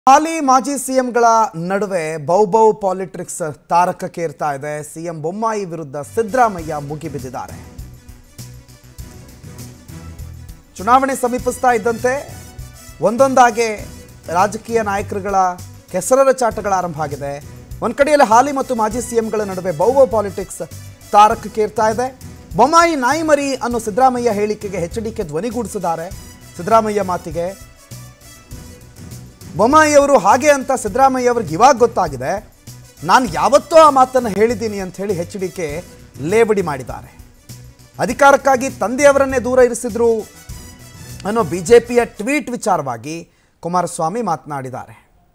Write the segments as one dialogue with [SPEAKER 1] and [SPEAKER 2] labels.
[SPEAKER 1] ಹಾಲಿ ಮಾಜಿ ಸಿಎಂಗಳ ನಡುವೆ ಬೌಬೌ ಪಾಲಿಟಿಕ್ಸ್ ತಾರಕಕ್ಕೇರ್ತಾ ಇದೆ ಸಿಎಂ ಬೊಮ್ಮಾಯಿ ವಿರುದ್ಧ ಸಿದ್ದರಾಮಯ್ಯ ಮುಗಿಬಿದ್ದಿದ್ದಾರೆ ಚುನಾವಣೆ ಸಮೀಪಿಸ್ತಾ ಇದ್ದಂತೆ ಒಂದೊಂದಾಗೆ ರಾಜಕೀಯ ನಾಯಕರುಗಳ ಕೆಸರರ ಚಾಟಗಳ ಆರಂಭ ಆಗಿದೆ ಒಂದ್ ಕಡೆಯಲ್ಲಿ ಹಾಲಿ ಮತ್ತು ಮಾಜಿ ಸಿಎಂಗಳ ನಡುವೆ ಬೌಬೌ ಪಾಲಿಟಿಕ್ಸ್ ತಾರಕಕ್ಕೇರ್ತಾ ಇದೆ ಬೊಮ್ಮಾಯಿ ನಾಯಿ ಮರಿ ಅನ್ನೋ ಸಿದ್ದರಾಮಯ್ಯ ಹೇಳಿಕೆಗೆ ಎಚ್ ಡಿಕೆ ಧ್ವನಿಗೂಡಿಸಿದ್ದಾರೆ ಸಿದ್ದರಾಮಯ್ಯ ಮಾತಿಗೆ ಬೊಮ್ಮಾಯಿಯವರು ಹಾಗೆ ಅಂತ ಸಿದ್ದರಾಮಯ್ಯ ಅವ್ರಿಗೆ ಇವಾಗ ಗೊತ್ತಾಗಿದೆ ನಾನು ಯಾವತ್ತೂ ಆ ಮಾತನ್ನು ಹೇಳಿದ್ದೀನಿ ಅಂತ ಹೇಳಿ ಎಚ್ ಡಿ ಕೆ ಲೇಬಡಿ ಮಾಡಿದ್ದಾರೆ ಅಧಿಕಾರಕ್ಕಾಗಿ ತಂದೆಯವರನ್ನೇ ದೂರ ಇರಿಸಿದ್ರು ಅನ್ನೋ ಬಿ ಜೆ ಪಿಯ ಟ್ವೀಟ್ ವಿಚಾರವಾಗಿ ಕುಮಾರಸ್ವಾಮಿ ಮಾತನಾಡಿದ್ದಾರೆ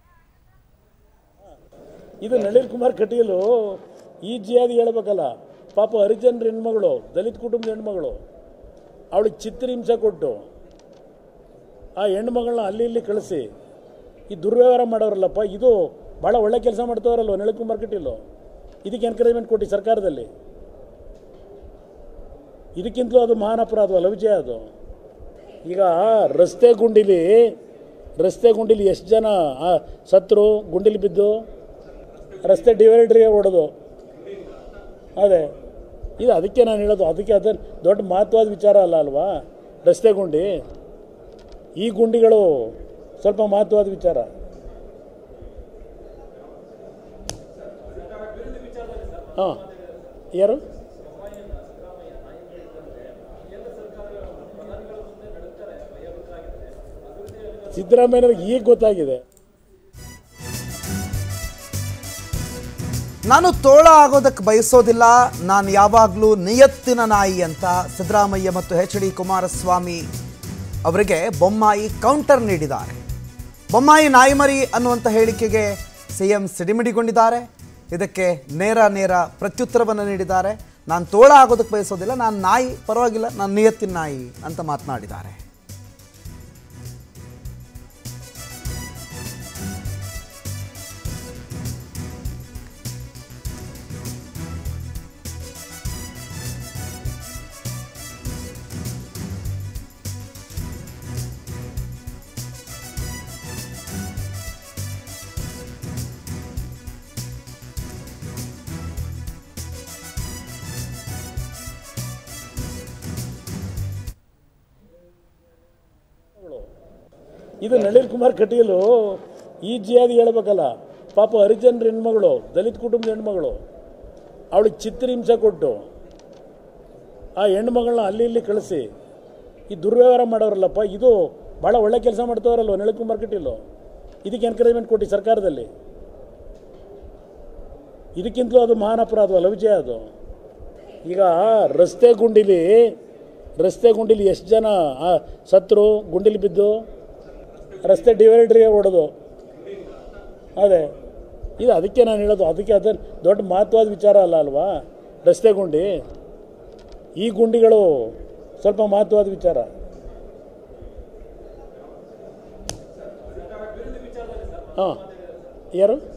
[SPEAKER 2] ಇದು ನಳಿನ್ ಕುಮಾರ್ ಕಟೀಲು ಈಜಿಯಾಗಿ ಹೇಳ್ಬೇಕಲ್ಲ ಪಾಪ ಹರಿಜನರ ಹೆಣ್ಮಗಳು ದಲಿತ ಕುಟುಂಬದ ಹೆಣ್ಮಗಳು ಅವಳಿಗೆ ಚಿತ್ರಹಿಂಸೆ ಕೊಟ್ಟು ಆ ಹೆಣ್ಮಗಳನ್ನ ಅಲ್ಲಿ ಇಲ್ಲಿ ಕಳಿಸಿ ಈ ದುರ್ವ್ಯವಹಾರ ಮಾಡೋರಲ್ಲಪ್ಪ ಇದು ಭಾಳ ಒಳ್ಳೆ ಕೆಲಸ ಮಾಡ್ತವ್ರಲ್ವ ನಳಿನ್ ಕುಮಾರ್ ಕಟೀಲು ಇದಕ್ಕೆ ಎನ್ಕರೇಜ್ಮೆಂಟ್ ಕೊಟ್ಟು ಸರ್ಕಾರದಲ್ಲಿ ಇದಕ್ಕಿಂತಲೂ ಅದು ಮಹಾನ್ ಅಪರಾಧವಲ್ಲ ವಿಜಯ ಅದು ಈಗ ರಸ್ತೆ ಗುಂಡಿಲಿ ರಸ್ತೆ ಗುಂಡಿಲಿ ಎಷ್ಟು ಜನ ಆ, ಸತ್ರು ಗುಂಡಿಲಿ ಬಿದ್ದು ರಸ್ತೆ ಡಿವೈಡ್ರಿಗೆ ಹೊಡೆದು ಅದೇ ಇದು ಅದಕ್ಕೆ ನಾನು ಹೇಳೋದು ಅದಕ್ಕೆ ಅದು ದೊಡ್ಡ ಮಹತ್ವದ ವಿಚಾರ ಅಲ್ಲ ಅಲ್ವಾ ರಸ್ತೆ ಗುಂಡಿ ಈ ಗುಂಡಿಗಳು ಸ್ವಲ್ಪ ಮಹತ್ವದ ವಿಚಾರ ಹಾಂ ಯಾರು ಸಿದ್ದರಾಮಯ್ಯವ್ರಿಗೆ ಈಗ ಗೊತ್ತಾಗಿದೆ
[SPEAKER 1] ನಾನು ತೋಳ ಆಗೋದಕ್ಕೆ ಬಯಸೋದಿಲ್ಲ ನಾನು ಯಾವಾಗಲೂ ನಿಯತ್ತಿನ ನಾಯಿ ಅಂತ ಸಿದ್ದರಾಮಯ್ಯ ಮತ್ತು ಎಚ್ ಡಿ ಕುಮಾರಸ್ವಾಮಿ ಅವರಿಗೆ ಬೊಮ್ಮಾಯಿ ಕೌಂಟರ್ ನೀಡಿದ್ದಾರೆ ಬೊಮ್ಮಾಯಿ ನಾಯಿಮರಿ ಅನ್ನುವಂಥ ಹೇಳಿಕೆಗೆ ಸಿ ಎಂ ಸಿಡಿಮಿಡಿಗೊಂಡಿದ್ದಾರೆ ಇದಕ್ಕೆ ನೇರ ನೇರ ಪ್ರತ್ಯುತ್ತರವನ್ನು ನೀಡಿದ್ದಾರೆ ನಾನು ತೋಳ ಆಗೋದಕ್ಕೆ ಬಯಸೋದಿಲ್ಲ ನಾನು ನಾಯಿ ಪರವಾಗಿಲ್ಲ ನಾನು ನಿಯತ್ತಿನ ನಾಯಿ ಅಂತ ಮಾತನಾಡಿದ್ದಾರೆ
[SPEAKER 2] ಇದು ನಳಿನ್ ಕುಮಾರ್ ಕಟೀಲು ಈಜಿಯಾಗಿ ಹೇಳ್ಬೇಕಲ್ಲ ಪಾಪ ಹರಿಜನರ ಹೆಣ್ಮಗಳು ದಲಿತ ಕುಟುಂಬದ ಹೆಣ್ಮಗಳು ಅವಳಿಗೆ ಚಿತ್ರಹಿಂಸೆ ಕೊಟ್ಟು ಆ ಹೆಣ್ಮಗಳನ್ನ ಅಲ್ಲಿ ಇಲ್ಲಿ ಕಳಿಸಿ ಈ ದುರ್ವ್ಯವಹಾರ ಮಾಡೋರಲ್ಲಪ್ಪ ಇದು ಭಾಳ ಒಳ್ಳೆ ಕೆಲಸ ಮಾಡ್ತವ್ರಲ್ವ ನಳಿನ್ ಕುಮಾರ್ ಕಟೀಲು ಇದಕ್ಕೆ ಎನ್ಕರೇಜ್ಮೆಂಟ್ ಕೊಟ್ಟು ಸರ್ಕಾರದಲ್ಲಿ ಇದಕ್ಕಿಂತಲೂ ಅದು ಮಹಾನ್ ಅಪರಾಧವಲ್ಲ ವಿಜಯ ಅದು ಈಗ ರಸ್ತೆ ಗುಂಡಿಲಿ ರಸ್ತೆ ಗುಂಡಿಲಿ ಎಷ್ಟು ಜನ ಆ, ಸತ್ರು ಗುಂಡಿಲಿ ಬಿದ್ದು ರಸ್ತೆ ಡಿವೈಡ್ರಿಗೆ ಹೊಡೆದು ಅದೇ ಇದು ಅದಕ್ಕೆ ನಾನು ಹೇಳೋದು ಅದಕ್ಕೆ ಅದು ದೊಡ್ಡ ಮಹತ್ವದ ವಿಚಾರ ಅಲ್ಲ ಅಲ್ವಾ ರಸ್ತೆ ಗುಂಡಿ ಈ ಗುಂಡಿಗಳು ಸ್ವಲ್ಪ ಮಹತ್ವದ ವಿಚಾರ ಹಾಂ ಯಾರು